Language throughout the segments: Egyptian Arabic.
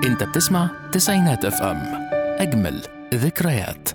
انت بتسمع تسعينات اف ام اجمل ذكريات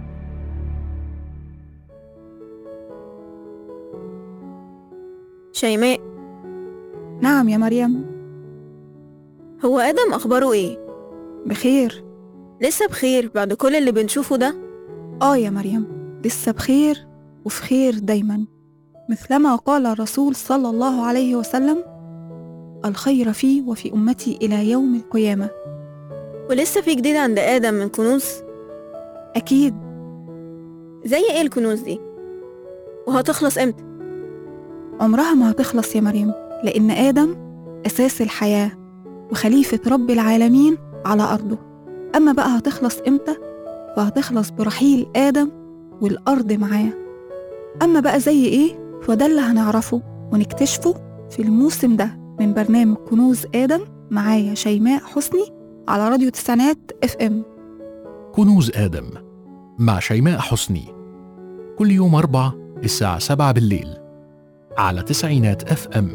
شيماء نعم يا مريم هو آدم أخباره إيه؟ بخير لسه بخير بعد كل اللي بنشوفه ده؟ آه يا مريم لسه بخير وفي خير دايما مثلما قال الرسول صلى الله عليه وسلم الخير في وفي أمتي إلى يوم القيامة ولسه في جديد عند آدم من كنوز؟ أكيد زي إيه الكنوز دي؟ وهتخلص إمتى؟ عمرها ما هتخلص يا مريم لأن آدم أساس الحياة وخليفة رب العالمين على أرضه أما بقى هتخلص إمتى؟ فهتخلص برحيل آدم والأرض معاه أما بقى زي إيه؟ فده اللي هنعرفه ونكتشفه في الموسم ده من برنامج كنوز آدم معايا شيماء حسني على راديو تسعينات اف ام كنوز آدم مع شيماء حسني كل يوم أربع الساعة سبعة بالليل على تسعينات اف ام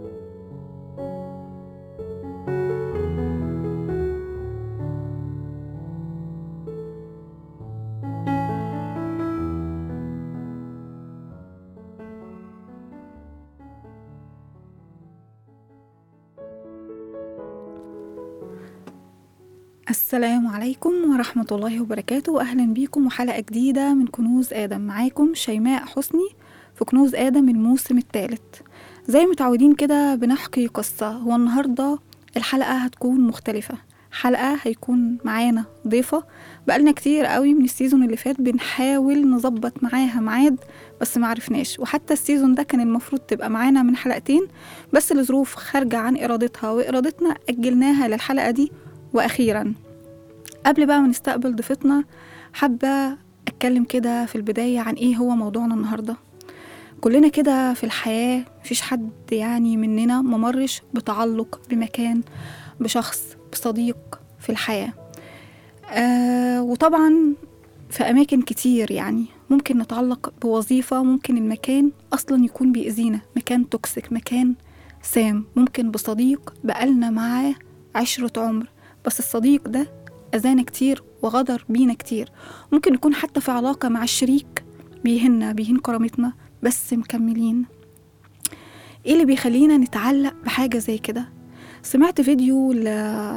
السلام عليكم ورحمة الله وبركاته أهلا بيكم وحلقة جديدة من كنوز آدم معاكم شيماء حسني في كنوز آدم الموسم الثالث زي متعودين كده بنحكي قصة هو النهاردة الحلقة هتكون مختلفة حلقة هيكون معانا ضيفة بقالنا كتير قوي من السيزون اللي فات بنحاول نظبط معاها ميعاد بس معرفناش وحتى السيزون ده كان المفروض تبقى معانا من حلقتين بس لظروف خارجة عن إرادتها وإرادتنا أجلناها للحلقة دي وأخيرا قبل بقى ما نستقبل ضيفتنا حابة أتكلم كده في البداية عن إيه هو موضوعنا النهاردة كلنا كده في الحياة مفيش حد يعني مننا ممرش بتعلق بمكان بشخص بصديق في الحياة آه وطبعا في أماكن كتير يعني ممكن نتعلق بوظيفة ممكن المكان أصلا يكون بيأذينا مكان توكسيك مكان سام ممكن بصديق بقالنا معاه عشرة عمر بس الصديق ده أذانا كتير وغدر بينا كتير ممكن نكون حتى في علاقة مع الشريك بيهنا بيهين كرامتنا بس مكملين ايه اللي بيخلينا نتعلق بحاجة زي كده سمعت فيديو ل...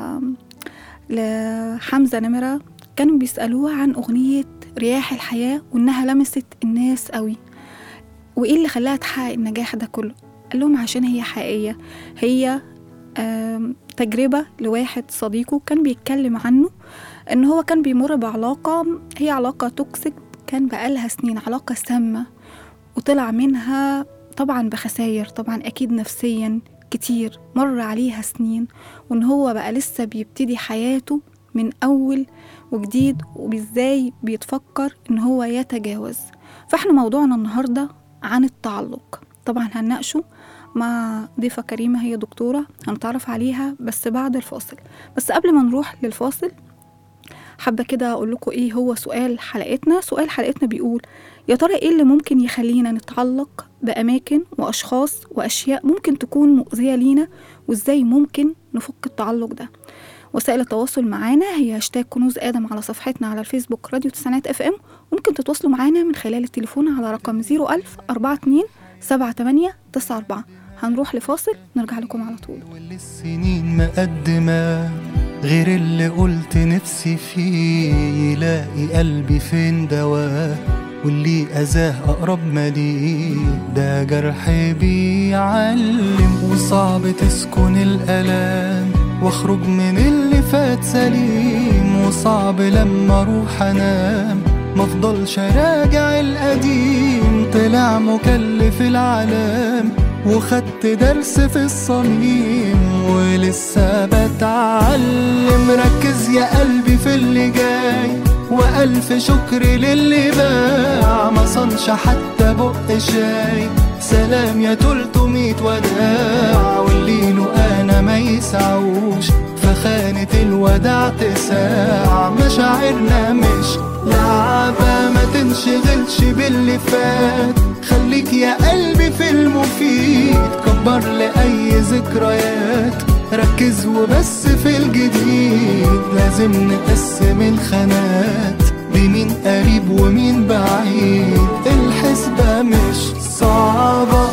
لحمزة نمرة كانوا بيسألوه عن أغنية رياح الحياة وإنها لمست الناس قوي وإيه اللي خلاها تحقق النجاح ده كله قال لهم عشان هي حقيقية هي آم، تجربة لواحد صديقه كان بيتكلم عنه إن هو كان بيمر بعلاقة هي علاقة توكسيك كان بقالها سنين علاقة سامة وطلع منها طبعا بخساير طبعا أكيد نفسيا كتير مر عليها سنين وإن هو بقى لسه بيبتدي حياته من أول وجديد وبإزاي بيتفكر إن هو يتجاوز فإحنا موضوعنا النهاردة عن التعلق طبعا هنناقشه مع ضيفة كريمة هي دكتورة هنتعرف عليها بس بعد الفاصل بس قبل ما نروح للفاصل حابة كده أقول لكم إيه هو سؤال حلقتنا سؤال حلقتنا بيقول يا ترى إيه اللي ممكن يخلينا نتعلق بأماكن وأشخاص وأشياء ممكن تكون مؤذية لينا وإزاي ممكن نفك التعلق ده وسائل التواصل معانا هي هاشتاج كنوز آدم على صفحتنا على الفيسبوك راديو تسعينات اف ام ممكن تتواصلوا معانا من خلال التليفون على رقم 01000 42 78 94 هنروح لفاصل نرجع لكم على طول واللي السنين مقدمة غير اللي قلت نفسي فيه يلاقي قلبي فين دواه واللي أذاه أقرب ما ليه ده جرح بيعلم وصعب تسكن الألام واخرج من اللي فات سليم وصعب لما اروح انام مفضلش راجع القديم طلع مكلف العالم وخدت درس في الصميم ولسه بتعلم ركز يا قلبي في اللي جاي وألف شكر للي باع ما صنش حتى بق شاي سلام يا تلتمية وداع واللي له أنا ما يسعوش فخانة الوداع تساع مشاعرنا مش لعبة ما تنشغلش باللي فات خليك يا قلبي في المفيد كبر لأي ذكريات ركز وبس في الجديد لازم نقسم الخانات بمين قريب ومين بعيد الحسبة مش صعبة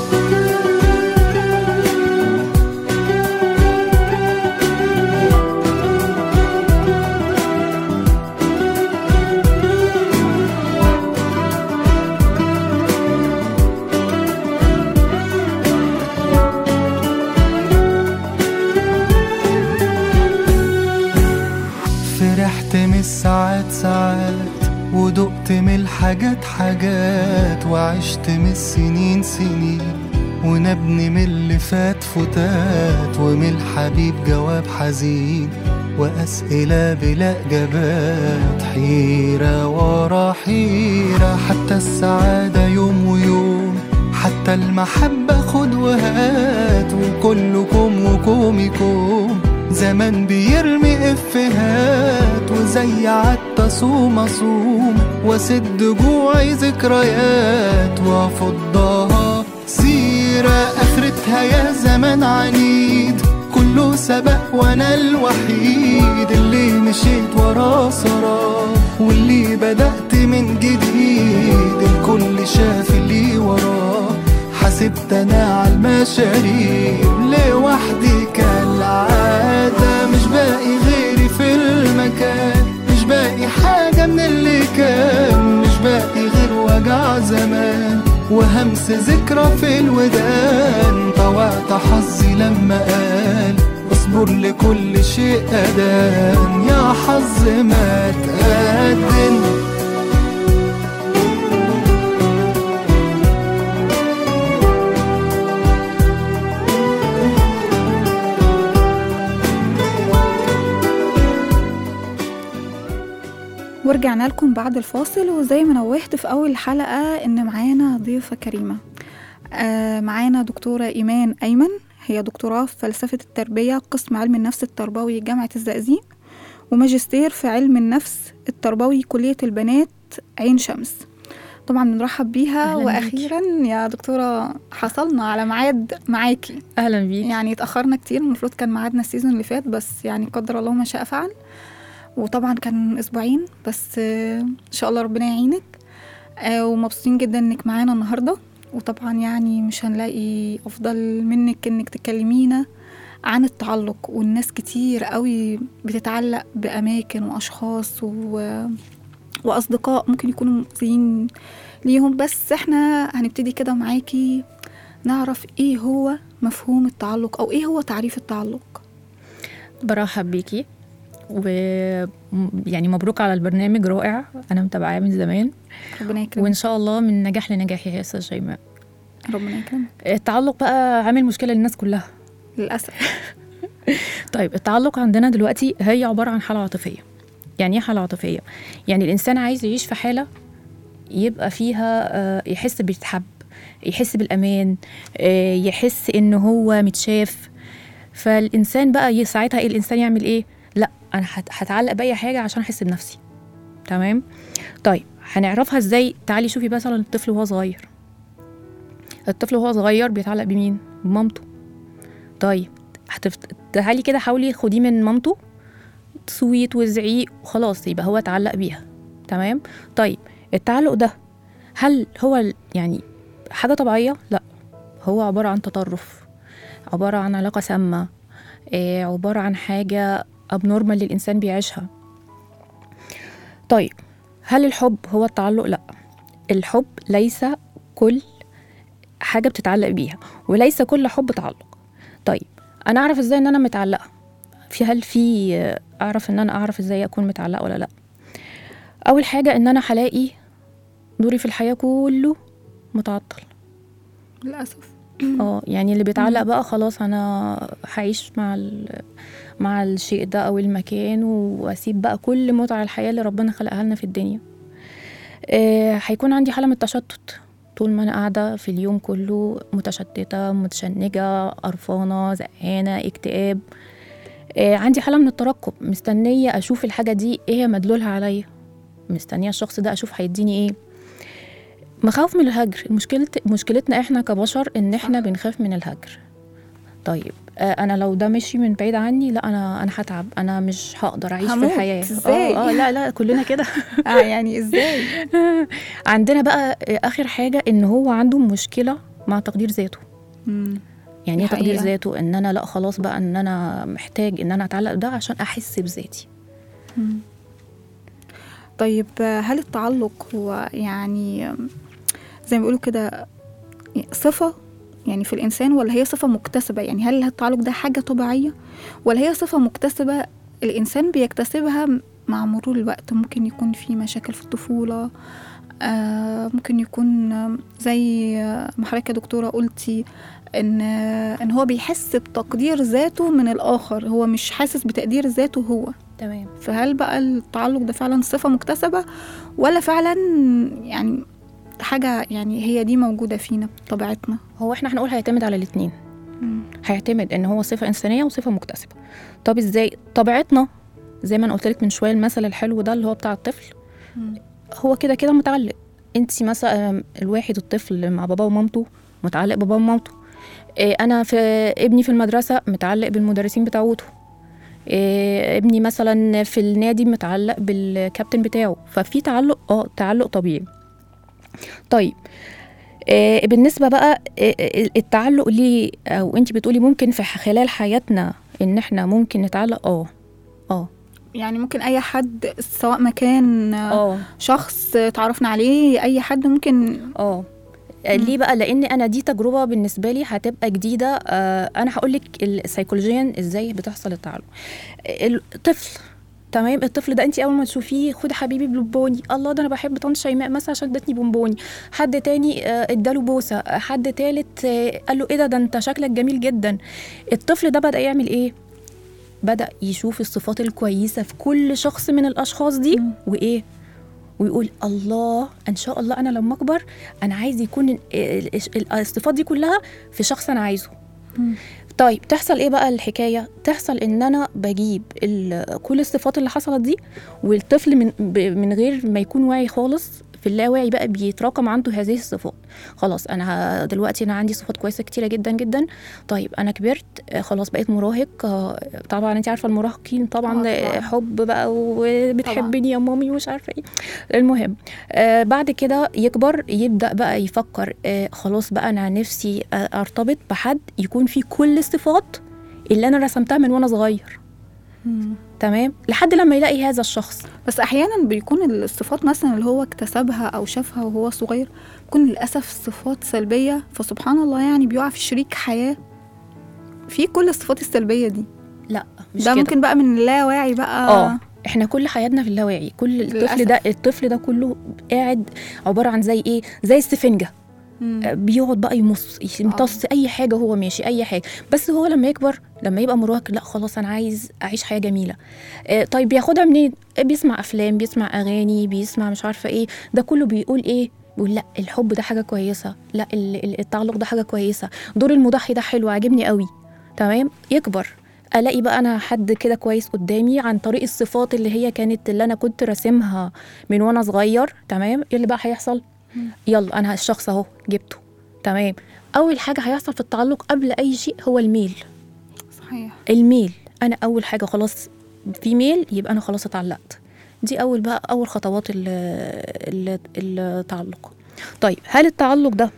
فرحت من الساعات ساعات ودقت من الحاجات حاجات وعشت من السنين سنين ونبني من اللي فات فتات ومن الحبيب جواب حزين وأسئلة بلا إجابات حيرة ورا حيرة حتى السعادة يوم ويوم حتى المحبة خد وهات وكلكم وكومكم زمان بيرمي افهات وزي عدت اصوم اصوم واسد جوعي ذكريات وافضها سيرة اخرتها يا زمان عنيد كله سبق وانا الوحيد اللي مشيت وراه سراه واللي بدأت من جديد الكل شاف اللي وراه حسبت انا على المشاريب لوحدي كالعادة مش باقي غيري في المكان مش باقي حاجة من اللي كان مش باقي غير وجع زمان وهمس ذكرى في الودان طوعت حظي لما قال اصبر لكل شيء أدان يا حظ ما تقدم ورجعنا لكم بعد الفاصل وزي ما نوهت في أول حلقة إن معانا ضيفة كريمة آه معانا دكتورة إيمان أيمن هي دكتوراه في فلسفة التربية قسم علم النفس التربوي جامعة الزقازيق وماجستير في علم النفس التربوي كلية البنات عين شمس طبعا بنرحب بيها أهلاً واخيرا يا دكتوره حصلنا على ميعاد معاكي اهلا بيك يعني اتاخرنا كتير المفروض كان ميعادنا السيزون اللي فات بس يعني قدر الله ما شاء فعل وطبعا كان اسبوعين بس آه، ان شاء الله ربنا يعينك آه، ومبسوطين جدا انك معانا النهارده وطبعا يعني مش هنلاقي افضل منك انك تكلمينا عن التعلق والناس كتير قوي بتتعلق باماكن واشخاص و... واصدقاء ممكن يكونوا مؤذيين ليهم بس احنا هنبتدي كده معاكي نعرف ايه هو مفهوم التعلق او ايه هو تعريف التعلق برحب بيكي و م- يعني مبروك على البرنامج رائع انا متابعاه من زمان ربنا يكرمك وان شاء الله من نجاح لنجاح يا استاذ شيماء ربنا يكرمك التعلق بقى عامل مشكله للناس كلها للاسف طيب التعلق عندنا دلوقتي هي عباره عن حاله عاطفيه يعني ايه حاله عاطفيه يعني الانسان عايز يعيش في حاله يبقى فيها آه، يحس بيتحب يحس بالامان آه، يحس ان هو متشاف فالانسان بقى ي- ساعتها إيه الانسان يعمل ايه لا انا هت- هتعلق باي حاجه عشان احس بنفسي تمام طيب هنعرفها ازاي تعالي شوفي مثلا الطفل وهو صغير الطفل وهو صغير بيتعلق بمين بمامته طيب هتفت... تعالي كده حاولي خديه من مامته تصويت وزعيق وخلاص يبقى هو اتعلق بيها تمام طيب التعلق ده هل هو ال- يعني حاجة طبيعية؟ لا هو عبارة عن تطرف عبارة عن علاقة سامة آه، عبارة عن حاجة abnormal للإنسان بيعيشها طيب هل الحب هو التعلق؟ لا الحب ليس كل حاجة بتتعلق بيها وليس كل حب تعلق طيب انا اعرف ازاي ان انا متعلقه في هل في آه، اعرف ان انا اعرف ازاي اكون متعلقه ولا لا اول حاجه ان انا هلاقي دوري في الحياه كله متعطل للاسف اه يعني اللي بيتعلق بقى خلاص انا هعيش مع ال- مع الشيء ده او المكان واسيب بقى كل متع الحياه اللي ربنا خلقها لنا في الدنيا آه، هيكون عندي حاله من التشتت طول ما انا قاعده في اليوم كله متشتته متشنجه قرفانه زهقانه اكتئاب آه، عندي حاله من الترقب مستنيه اشوف الحاجه دي ايه مدلولها عليا مستنيه الشخص ده اشوف هيديني ايه مخاوف من الهجر مشكلة مشكلتنا احنا كبشر ان احنا بنخاف من الهجر طيب آه، انا لو ده مشي من بعيد عني لا انا انا هتعب انا مش هقدر اعيش في هموت. الحياه إزاي؟ اه آه، لا لا كلنا كده اه يعني ازاي عندنا بقى آه، اخر حاجه ان هو عنده مشكله مع تقدير ذاته مم. يعني ايه دي تقدير حقيقة. ذاته ان انا لا خلاص بقى ان انا محتاج ان انا اتعلق ده عشان احس بذاتي مم. طيب آه، هل التعلق هو يعني آم، زي ما بيقولوا كده صفة يعني في الإنسان ولا هي صفة مكتسبة يعني هل التعلق ده حاجة طبيعية ولا هي صفة مكتسبة الإنسان بيكتسبها مع مرور الوقت ممكن يكون في مشاكل في الطفولة آه ممكن يكون آم، زي آه، ما حضرتك يا دكتورة قلتي ان آه، ان هو بيحس بتقدير ذاته من الآخر هو مش حاسس بتقدير ذاته هو تمام فهل بقى التعلق ده فعلا صفة مكتسبة ولا فعلا يعني حاجة يعني هي دي موجودة فينا بطبيعتنا هو احنا هنقول هيعتمد على الاثنين هيعتمد ان هو صفه انسانيه وصفه مكتسبه طب ازاي طبيعتنا زي ما انا قلت لك من شويه المثل الحلو ده اللي هو بتاع الطفل هو كده كده متعلق انت مثلا الواحد الطفل مع باباه ومامته متعلق باباه ومامته إيه انا في ابني في المدرسه متعلق بالمدرسين بتاعته إيه ابني مثلا في النادي متعلق بالكابتن بتاعه ففي تعلق اه تعلق طبيعي طيب آه، بالنسبه بقى آه، آه، التعلق ليه او انت بتقولي ممكن في خلال حياتنا ان احنا ممكن نتعلق اه اه يعني ممكن أي حد سواء مكان اه شخص تعرفنا عليه أي حد ممكن اه ليه بقى لان انا دي تجربه بالنسبه لي هتبقى جديده آه انا هقول لك السيكولوجيا ازاي بتحصل التعلق الطفل تمام الطفل ده انت اول ما تشوفيه خد حبيبي بونبوني الله ده انا بحب طنط شيماء مثلا عشان ادتني بونبوني حد تاني آه، اداله بوسه حد تالت آه، قال له ايه ده ده انت شكلك جميل جدا الطفل ده بدا يعمل ايه بدا يشوف الصفات الكويسه في كل شخص من الاشخاص دي مم. وايه ويقول الله ان شاء الله انا لما اكبر انا عايز يكون ال- ال- ال- الصفات دي كلها في شخص انا عايزه مم. طيب تحصل ايه بقى الحكايه تحصل ان انا بجيب ال- كل الصفات اللي حصلت دي والطفل من ب- من غير ما يكون واعي خالص في اللاواعي بقى بيتراكم عنده هذه الصفات خلاص انا ه- دلوقتي انا عندي صفات كويسه كتيره جدا جدا طيب انا كبرت آه، خلاص بقيت مراهق آه، طبعا انت عارفه المراهقين طبعا, آه، طبعاً. آه، حب بقى وبتحبني يا مامي ومش عارفه ايه المهم آه بعد كده يكبر يبدا بقى يفكر آه خلاص بقى انا نفسي آه، ارتبط بحد يكون فيه كل الصفات اللي انا رسمتها من وانا صغير مم. تمام لحد لما يلاقي هذا الشخص بس أحيانا بيكون الصفات مثلا اللي هو اكتسبها أو شافها وهو صغير بتكون للأسف صفات سلبية فسبحان الله يعني بيقع في شريك حياة في كل الصفات السلبية دي لا مش ده كده ممكن بقى من اللاواعي بقى اه احنا كل حياتنا في اللاواعي كل الطفل للأسف. ده الطفل ده كله قاعد عباره عن زي ايه زي السفنجه مم. آه، بيقعد بقى يمص يمتص اي حاجه هو ماشي اي حاجه بس هو لما يكبر لما يبقى مراهق لا خلاص انا عايز اعيش حياه جميله آه، طيب بياخدها منين آه، بيسمع افلام بيسمع اغاني بيسمع مش عارفه ايه ده كله بيقول ايه بيقول لا الحب ده حاجه كويسه لا ال- ال- التعلق ده حاجه كويسه دور المضحي ده حلو عاجبني قوي تمام يكبر الاقي بقى انا حد كده كويس قدامي عن طريق الصفات اللي هي كانت اللي انا كنت راسمها من وانا صغير تمام ايه اللي بقى هيحصل يلا انا الشخص اهو جبته تمام اول حاجه هيحصل في التعلق قبل اي شيء هو الميل صحيح الميل انا اول حاجه خلاص في ميل يبقى انا خلاص اتعلقت دي اول بقى اول خطوات ال- ال- التعلق طيب هل التعلق ده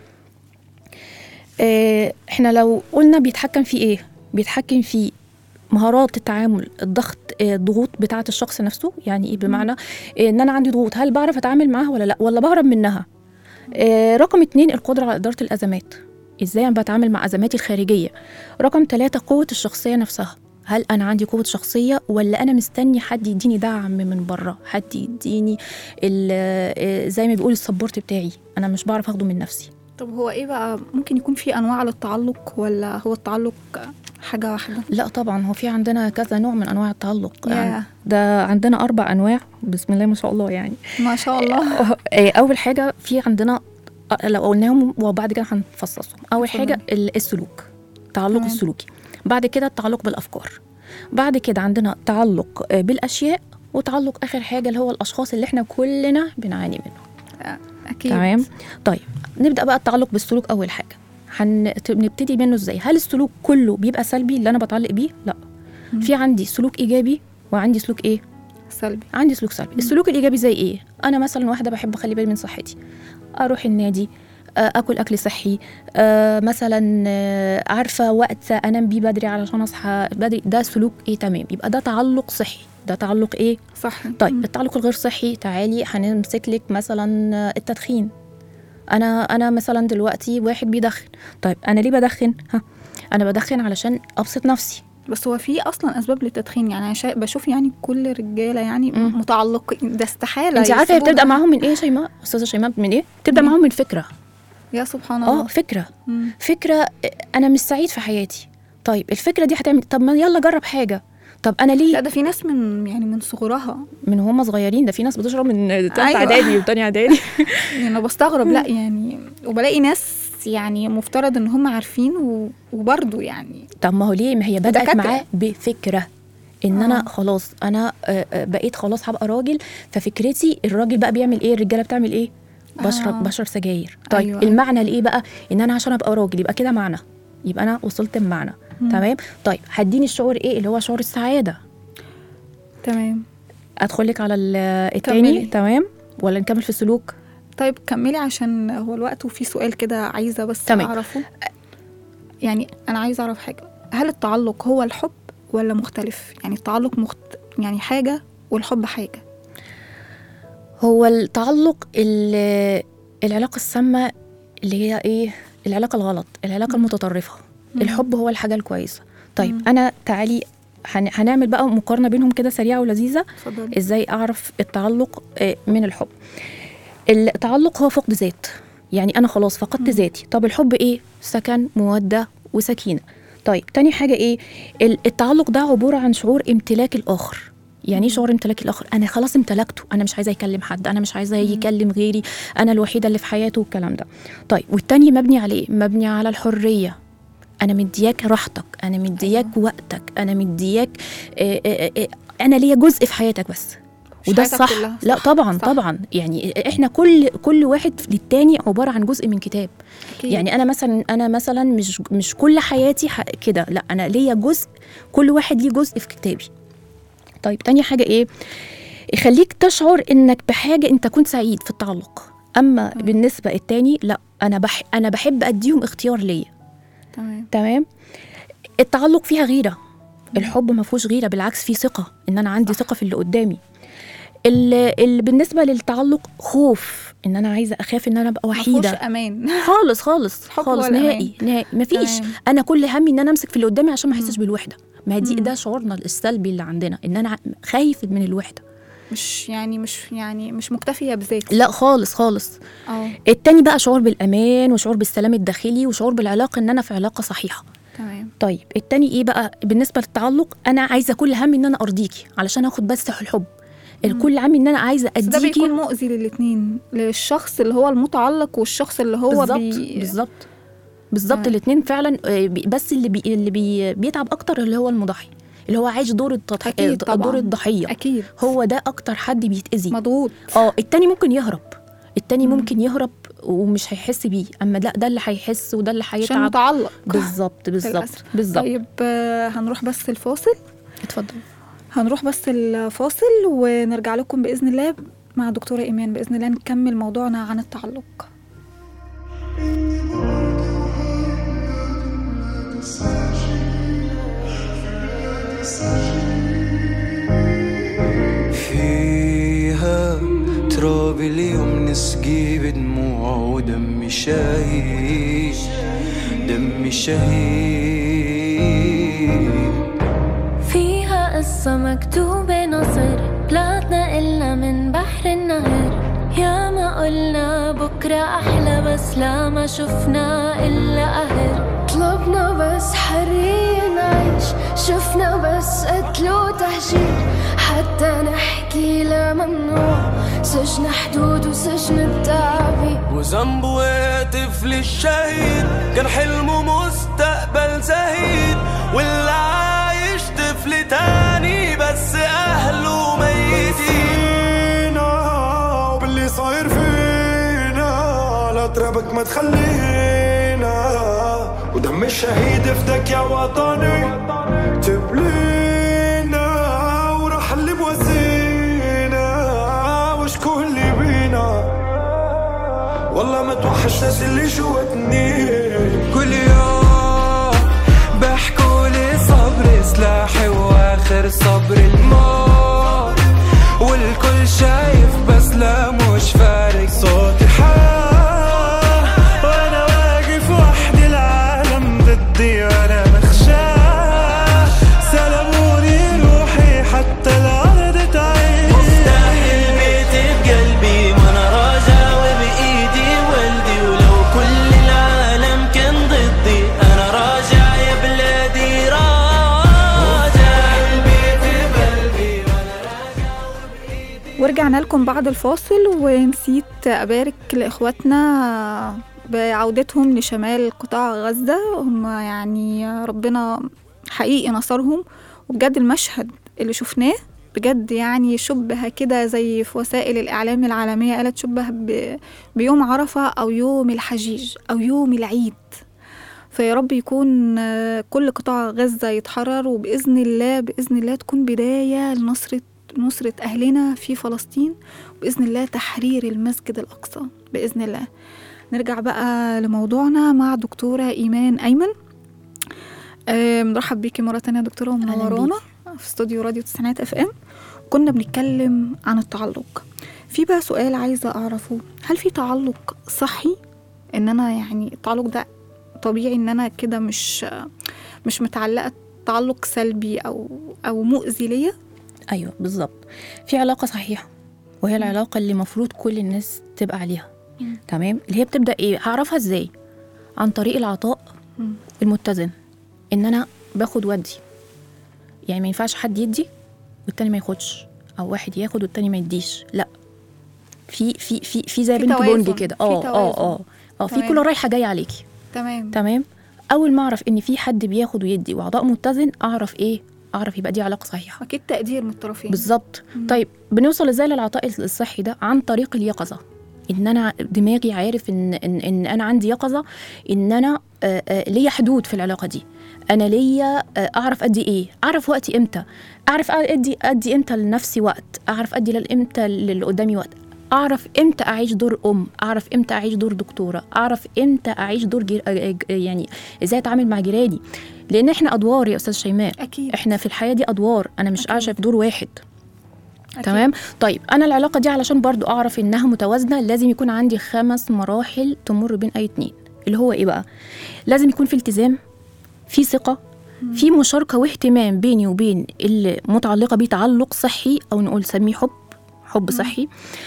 آه، احنا لو قلنا بيتحكم في ايه بيتحكم في مهارات التعامل الضغط آه، الضغوط بتاعه الشخص نفسه يعني ايه بمعنى آه، ان انا عندي ضغوط هل بعرف اتعامل معاها ولا لا ولا بهرب منها آه، رقم اتنين القدره على اداره الازمات ازاي انا بتعامل مع ازماتي الخارجيه رقم ثلاثة قوة الشخصية نفسها هل أنا عندي قوة شخصية ولا أنا مستني حد يديني دعم من بره حد يديني ال- آه، زي ما بيقول السبورت بتاعي أنا مش بعرف أخده من نفسي طب هو ايه بقى ممكن يكون في انواع للتعلق ولا هو التعلق حاجه واحده لا طبعا هو في عندنا كذا نوع من أنواع التعلق ياه. يعني ده عندنا أربع أنواع بسم الله ما شاء الله يعني ما شاء الله آه، أول حاجة في عندنا آه، لو قلناهم وبعد كده هنفصصهم أول اتفضل. حاجة ال- السلوك التعلق تمام. السلوكي بعد كده التعلق بالأفكار بعد كده عندنا تعلق آه، بالأشياء وتعلق آخر حاجة اللي هو الأشخاص اللي احنا كلنا بنعاني منه اكيد تمام طيب نبدأ بقى التعلق بالسلوك أول حاجة هنبتدي منه ازاي هل السلوك كله بيبقى سلبي اللي انا بتعلق بيه لا مم. في عندي سلوك ايجابي وعندي سلوك ايه سلبي عندي سلوك سلبي السلوك الايجابي زي ايه انا مثلا واحده بحب اخلي بالي من صحتي اروح النادي آه، اكل اكل صحي آه، مثلا آه، عارفه وقت انام بيه بدري علشان اصحى بدري ده سلوك ايه تمام يبقى ده تعلق صحي ده تعلق ايه صح طيب التعلق الغير صحي تعالي هنمسك لك مثلا آه، التدخين انا انا مثلا دلوقتي واحد بيدخن طيب انا ليه بدخن ها انا بدخن علشان ابسط نفسي بس هو في اصلا اسباب للتدخين يعني انا شا... بشوف يعني كل الرجاله يعني مم. متعلقين ده استحاله انت عارفه هي يسيبوها. بتبدا معاهم من ايه يا شيماء استاذه شيماء من ايه بتبدا من إيه؟ معاهم من فكره يا سبحان اه الله فكره مم. فكره انا مش سعيد في حياتي طيب الفكره دي هتعمل طب ما يلا جرب حاجه طب انا لا ليه ده في ناس من يعني من صغرها من هم صغيرين ده في ناس بتشرب من تالتة أيوة. اعدادي وتانية اعدادي يعني انا بستغرب لا يعني وبلاقي ناس يعني مفترض ان هم عارفين و... وبرضه يعني طب ما هو ليه ما هي بدات دكاترة. معاه بفكره ان انا آه. خلاص انا آه، آه، بقيت خلاص هبقى راجل ففكرتي الراجل بقى بيعمل ايه الرجاله بتعمل ايه بشرب آه. بشرب سجاير طيب أيوة. أيوة. المعنى لايه بقى ان انا عشان ابقى راجل يبقى كده معنى يبقى انا وصلت بمعنى مم. تمام طيب هديني الشعور ايه اللي هو شعور السعاده تمام ادخل لك على ال- كملي. التاني تمام ولا نكمل في السلوك طيب كملي عشان هو الوقت وفي سؤال كده عايزه بس تمام. اعرفه يعني انا عايزه اعرف حاجه هل التعلق هو الحب ولا مختلف يعني التعلق مخت... يعني حاجه والحب حاجه هو التعلق ال- العلاقه السامه اللي هي ايه العلاقه الغلط العلاقه المتطرفه مم. الحب هو الحاجه الكويسه طيب مم. انا تعالي هن- هنعمل بقى مقارنه بينهم كده سريعه ولذيذه اتفضلي ازاي اعرف التعلق آه، من الحب التعلق هو فقد ذات يعني انا خلاص فقدت ذاتي طب الحب ايه سكن موده وسكينه طيب تاني حاجه ايه ال- التعلق ده عباره عن شعور امتلاك الاخر يعني ايه شعور امتلاك الاخر انا خلاص امتلكته انا مش عايزه يكلم حد انا مش عايزه يكلم غيري انا الوحيده اللي في حياته والكلام ده طيب والتاني مبني على ايه مبني على الحريه انا مدياك راحتك انا مدياك وقتك انا مدياك آه، آه، آه، انا ليا جزء في حياتك بس مش وده حياتك الصح كلها، لا صح، طبعا صح. طبعا يعني احنا كل كل واحد للتاني عباره عن جزء من كتاب أكيد. يعني انا مثلا انا مثلا مش مش كل حياتي ح- كده لا انا ليا جزء كل واحد ليه جزء في كتابي طيب تاني حاجه ايه يخليك تشعر انك بحاجه انت كنت سعيد في التعلق اما تمام. بالنسبه التاني لا انا بح انا بحب اديهم اختيار ليا تمام تمام التعلق فيها غيره الحب ما فيهوش غيره بالعكس فيه ثقه ان انا عندي ثقه في اللي قدامي ال- ال- بالنسبه للتعلق خوف ان انا عايزه اخاف ان انا ابقى مفهوش وحيده امان خالص خالص الحب خالص هو الأمان. نهائي نهائي مفيش تمام. انا كل همي ان انا امسك في اللي قدامي عشان ما احسش مم. بالوحده ما هي دي مم. ده شعورنا السلبي اللي عندنا ان انا خايف من الوحده مش يعني مش يعني مش مكتفيه بذاتي لا خالص خالص اه التاني بقى شعور بالامان وشعور بالسلام الداخلي وشعور بالعلاقه ان انا في علاقه صحيحه تمام طيب التاني ايه بقى بالنسبه للتعلق انا عايزه كل همي ان انا ارضيكي علشان اخد بس الحب الكل همي ان انا عايزه بس ده اديكي بيكون مؤذي للاتنين للشخص اللي هو المتعلق والشخص اللي هو بالظبط بي... بالظبط بالظبط تمام. الاثنين فعلا آه، بي- بس اللي بي اللي بي بيتعب اكتر اللي هو المضحي اللي هو عايش دور التضحية أكيد طبعاً. دور الضحيه اكيد هو ده اكتر حد بيتاذي مضغوط اه التاني ممكن يهرب التاني مم. ممكن يهرب ومش هيحس بيه اما لا ده اللي هيحس وده اللي عشان هيتعب متعلق بالظبط بالظبط للأسف. بالظبط طيب آه، هنروح بس الفاصل اتفضل هنروح بس الفاصل ونرجع لكم باذن الله مع دكتوره ايمان باذن الله نكمل موضوعنا عن التعلق فيها تراب اليوم نسقي بدموع ودم شهيد دم شهيد فيها قصة مكتوبة نصر طلعتنا إلا من بحر النهر يا ما قلنا بكرة أحلى بس لا ما شفنا إلا قهر طلبنا بس حرية نعيش شفنا بس قتل وتهجير حتى نحكي لا ممنوع سجن حدود وسجن التعبير وذنبه يا طفل الشهيد كان حلمه مستقبل زهيد واللي عايش طفل تاني بس أهله ميتين وباللي صاير فينا لا ترابك ما تخلينا مش شهيد فدك يا وطني تبلينا وراح اللي بوزينا وشكون اللي بينا والله ما توحش ناس اللي جواتني كل يوم بحكوا لي صبري سلاحي واخر صبر الموت والكل شايف بس لا مش فارق صوتي حار وانا واقف وحدي العالم ضدي وانا مخشاش سلبوني روحي حتى الارض تعيش مفتاح البيت بقلبي ما انا راجع وبايدي ولدي ولو كل العالم كان ضدي انا راجع يا بلادي راجع البيت بقلبي ورجعنا لكم بعد الفاصل ونسيت أبارك لإخواتنا بعودتهم لشمال قطاع غزة هم يعني ربنا حقيقي نصرهم وبجد المشهد اللي شفناه بجد يعني شبه كده زي في وسائل الإعلام العالمية قالت شبه ب- بيوم عرفة أو يوم الحجيج أو يوم العيد فيا رب يكون آه، كل قطاع غزة يتحرر وبإذن الله بإذن الله تكون بداية لنصرة نصرة أهلنا في فلسطين بإذن الله تحرير المسجد الأقصى بإذن الله نرجع بقى لموضوعنا مع دكتورة إيمان أيمن آه، مرحب بيكي مرة تانية يا دكتورة ومنورانا في استوديو راديو تسعينات اف ام كنا بنتكلم عن التعلق في بقى سؤال عايزة أعرفه هل في تعلق صحي إن أنا يعني التعلق ده طبيعي إن أنا كده مش مش متعلقة تعلق سلبي أو أو مؤذي ليا ايوه بالظبط في علاقه صحيحه وهي العلاقه اللي المفروض كل الناس تبقى عليها مم. تمام اللي هي بتبدا ايه هعرفها ازاي عن طريق العطاء مم. المتزن ان انا باخد ودي يعني ما ينفعش حد يدي والتاني ما ياخدش او واحد ياخد والتاني ما يديش لا في في في في زي في بينج بونج توازن، كده في اه اه توازن. اه اه في تمام. كل رايحه جايه عليكي تمام تمام اول ما اعرف ان في حد بياخد ويدي وعطاء متزن اعرف ايه اعرف يبقى دي علاقه صحيحه أكيد تقدير من الطرفين بالظبط طيب بنوصل ازاي للعطاء الصحي ده عن طريق اليقظه ان انا دماغي عارف ان ان, إن انا عندي يقظه ان انا آه، آه، ليا حدود في العلاقه دي انا ليا آه، اعرف ادي ايه اعرف وقتي امتى اعرف ادي ادي امتى لنفسي وقت اعرف ادي لل- امتى للي قدامي وقت اعرف امتى اعيش دور ام اعرف امتى اعيش دور دكتوره اعرف امتى اعيش دور جير... آه، آه، يعني ازاي اتعامل مع جيراني لان احنا ادوار يا استاذ شيماء أكيد احنا في الحياه دي ادوار انا مش أكيد. عايشه في دور واحد أكيد. تمام طيب انا العلاقه دي علشان برضو اعرف انها متوازنه لازم يكون عندي خمس مراحل تمر بين اي اتنين اللي هو ايه بقى لازم يكون في التزام في ثقه في مشاركه واهتمام بيني وبين اللي متعلقه بيه تعلق صحي او نقول سميه حب حب صحي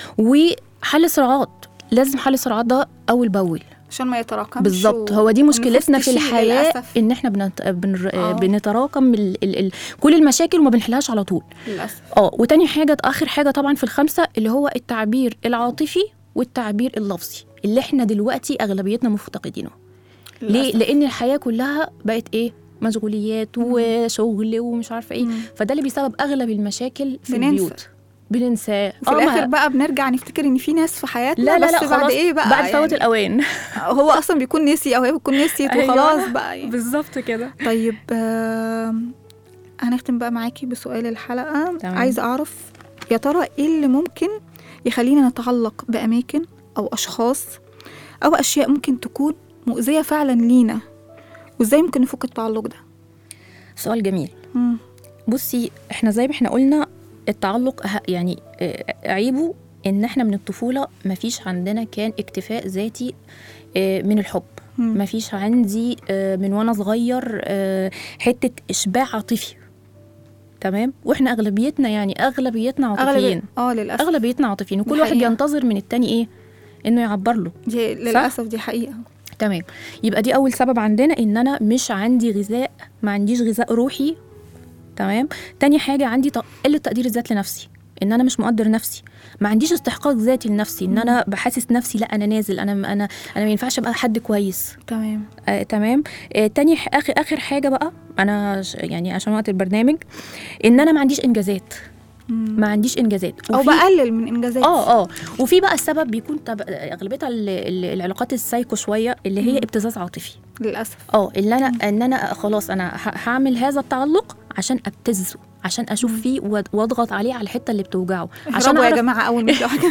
وحل صراعات لازم حل الصراعات ده اول باول عشان ما يتراكمش بالظبط و- هو دي مشكلتنا ونفوس في تشيل الحياه للأسف. ان احنا بنت... بنر... آه. بنتراكم ال... ال... ال... كل المشاكل وما بنحلهاش على طول للأسف اه وتاني حاجه اخر حاجه طبعا في الخمسه اللي هو التعبير العاطفي والتعبير اللفظي اللي احنا دلوقتي اغلبيتنا مفتقدينه ليه للأسف. لان الحياه كلها بقت ايه مشغوليات وشغل ومش عارفه ايه مم. فده اللي بيسبب اغلب المشاكل في بننسى. البيوت بننساه وفي آه، ما- الآخر بقى بنرجع نفتكر إن في ناس في حياتنا لا لا بس لا بعد خلاص إيه بقى بعد فوت يعني الاوان هو أصلا بيكون نسي أو هي بتكون نسيت أيوة. وخلاص بقى يعني. بالظبط كده طيب آم، هنختم بقى معاكي بسؤال الحلقة تمام. عايزة أعرف يا ترى إيه اللي ممكن يخلينا نتعلق بأماكن أو أشخاص أو أشياء ممكن تكون مؤذية فعلا لينا وإزاي ممكن نفك التعلق ده سؤال جميل مم. بصي احنا زي ما احنا قلنا التعلق ه- يعني آه، عيبه ان احنا من الطفوله مفيش عندنا كان اكتفاء ذاتي آه، من الحب مم. مفيش عندي آه، من وانا صغير آه، حته اشباع عاطفي تمام واحنا اغلبيتنا يعني اغلبيتنا عاطفيين أغلب اه للأسف اغلبيتنا عاطفيين وكل دي واحد حقيقة. بينتظر من التاني ايه انه يعبر له دي للأسف دي حقيقة تمام يبقى دي اول سبب عندنا ان انا مش عندي غذاء ما عنديش غذاء روحي تمام تاني حاجه عندي ت- قله تقدير الذات لنفسي ان انا مش مقدر نفسي ما عنديش استحقاق ذاتي لنفسي ان انا بحسس نفسي لا انا نازل انا انا انا ما ينفعش ابقى حد كويس تمام آه، تمام آه، تاني ح- اخر اخر حاجه بقى انا ش- يعني عشان وقت البرنامج ان انا ما عنديش انجازات مم. ما عنديش انجازات او وفي- بقلل من انجازاتي اه اه وفي بقى السبب بيكون طب اغلبيتها ال- ال- العلاقات السايكو شويه اللي هي مم. ابتزاز عاطفي للاسف اه اللي انا ان انا خلاص انا ه- هعمل هذا التعلق عشان ابتزه عشان اشوف مم. فيه وأد- واضغط عليه على الحته اللي بتوجعه عشان عشان يا أعرف جماعه اول ما يبدأوا حاجه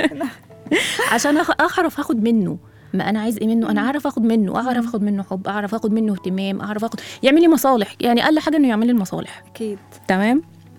عشان أخ- اعرف اخد منه ما انا عايز ايه منه انا اعرف اخد منه اعرف اخد منه حب اعرف اخد منه اهتمام اعرف اخد يعمل لي مصالح يعني اقل حاجه انه يعمل لي المصالح اكيد تمام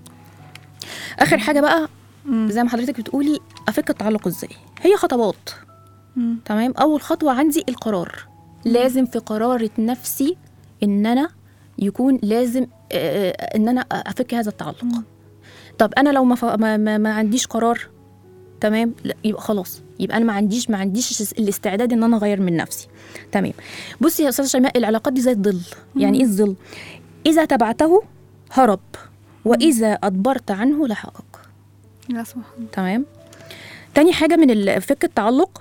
اخر حاجه بقى مم. زي ما حضرتك بتقولي افك التعلق ازاي هي خطوات مم. تمام اول خطوه عندي القرار لازم في قرارة نفسي ان انا يكون لازم آه، ان انا افك هذا التعلق مم. طب انا لو ما, ف... ما, ما, ما عنديش قرار تمام لا يبقى خلاص يبقى انا ما عنديش ما عنديش الاستعداد ان انا اغير من نفسي تمام بصي يا استاذه شيماء العلاقات دي زي الظل يعني ايه الظل اذا تبعته هرب واذا ادبرت عنه لحقك لا سبحان الله تمام تاني حاجه من ال- فك التعلق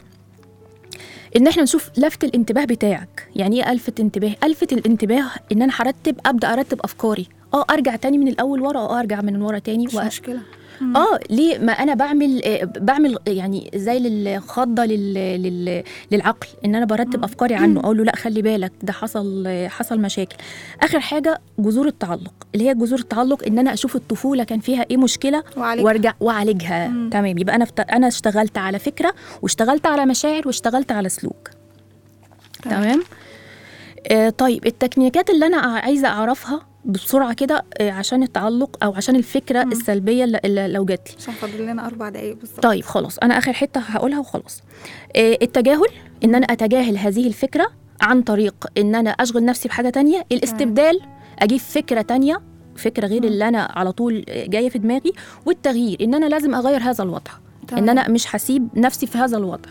ان احنا نشوف لفت الانتباه بتاعك يعني ايه الفت انتباه الفت الانتباه ان انا هرتب ابدا ارتب افكاري اه ارجع تاني من الاول ورا اه ارجع من ورا تاني مش و... مشكله اه ليه ما انا بعمل آه، بعمل يعني زي الخضه لل... لل... للعقل ان انا برتب افكاري عنه اقول له لا خلي بالك ده حصل آه، حصل مشاكل اخر حاجه جذور التعلق اللي هي جذور التعلق ان انا اشوف الطفوله كان فيها ايه مشكله وعليك وارجع واعالجها مم. تمام يبقى انا فت... انا اشتغلت على فكره واشتغلت على مشاعر واشتغلت على سلوك تمام. تمام آه طيب التكنيكات اللي انا عايزه اعرفها بسرعه كده آه عشان التعلق او عشان الفكره مم. السلبيه اللي اللي لو جات لي عشان فاضل لنا اربع دقايق بالظبط طيب خلاص انا اخر حته هقولها وخلاص آه التجاهل ان انا اتجاهل هذه الفكره عن طريق ان انا اشغل نفسي بحاجه تانية الاستبدال اجيب فكره تانية فكره غير مم. اللي انا على طول آه، جايه في دماغي والتغيير ان انا لازم اغير هذا الوضع تمام. ان انا مش هسيب نفسي في هذا الوضع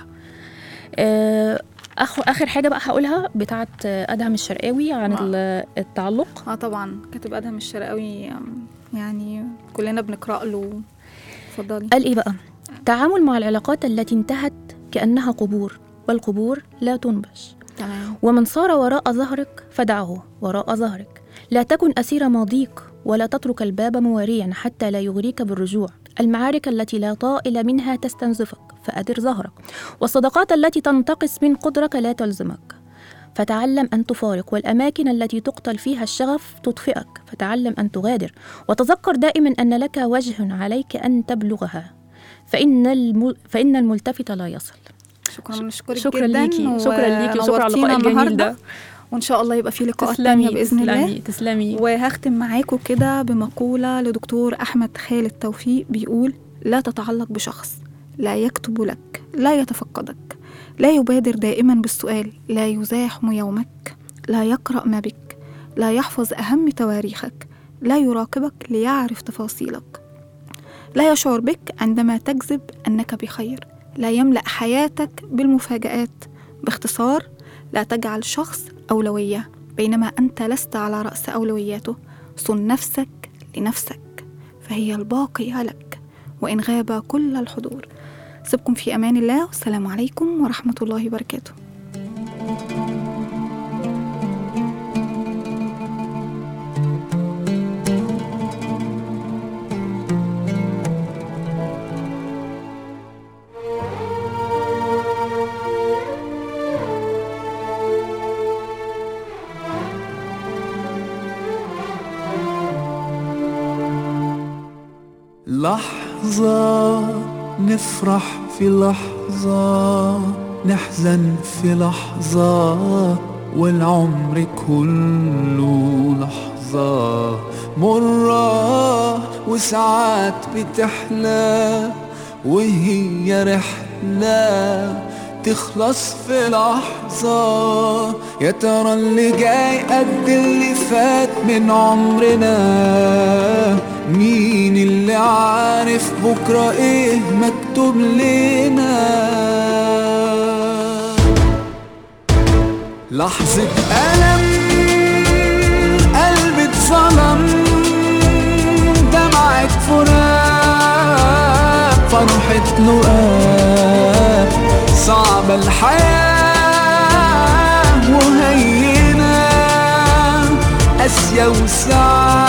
آه، أخ... اخر حاجه بقى هقولها بتاعه آه، ادهم الشرقاوي عن آه. ال- التعلق اه طبعا كاتب ادهم الشرقاوي أم، يعني كلنا بنقرا له اتفضلي قال ايه بقى تعامل مع العلاقات التي انتهت كانها قبور والقبور لا تنبش تمام ومن صار وراء ظهرك فدعه وراء ظهرك لا تكن أسير ماضيك ولا تترك الباب مواريا حتى لا يغريك بالرجوع المعارك التي لا طائل منها تستنزفك فأدر ظهرك والصداقات التي تنتقص من قدرك لا تلزمك فتعلم أن تفارق والأماكن التي تقتل فيها الشغف تطفئك فتعلم أن تغادر وتذكر دائما أن لك وجه عليك أن تبلغها فإن, الم... فإن الملتفت لا يصل شكرا بنشكرك شكرا جدا ليكي شكرا ليكي وشكرا على ونورتينا اللقاء الجميل النهاردة. ده وان شاء الله يبقى في لقاءات تانية باذن الله تسلمي تسلمي وهختم معاكم كده بمقولة لدكتور أحمد خالد توفيق بيقول لا تتعلق بشخص لا يكتب لك لا يتفقدك لا يبادر دائما بالسؤال لا يزاحم يومك لا يقرأ ما بك لا يحفظ أهم تواريخك لا يراقبك ليعرف تفاصيلك لا يشعر بك عندما تكذب أنك بخير لا يملأ حياتك بالمفاجآت باختصار لا تجعل شخص أولوية بينما أنت لست على رأس أولوياته صن نفسك لنفسك فهي الباقية لك وإن غاب كل الحضور سيبكم في أمان الله والسلام عليكم ورحمة الله وبركاته لحظة نفرح في لحظة نحزن في لحظة والعمر كله لحظة مرة وساعات بتحلى وهي رحلة تخلص في لحظة يا ترى اللي جاي قد اللي فات من عمرنا مين اللي عارف بكرة ايه مكتوب لنا لحظة ألم قلبي اتظلم دمعة فراق فرحة لقاء صعبة الحياة وهينة قاسية وساعات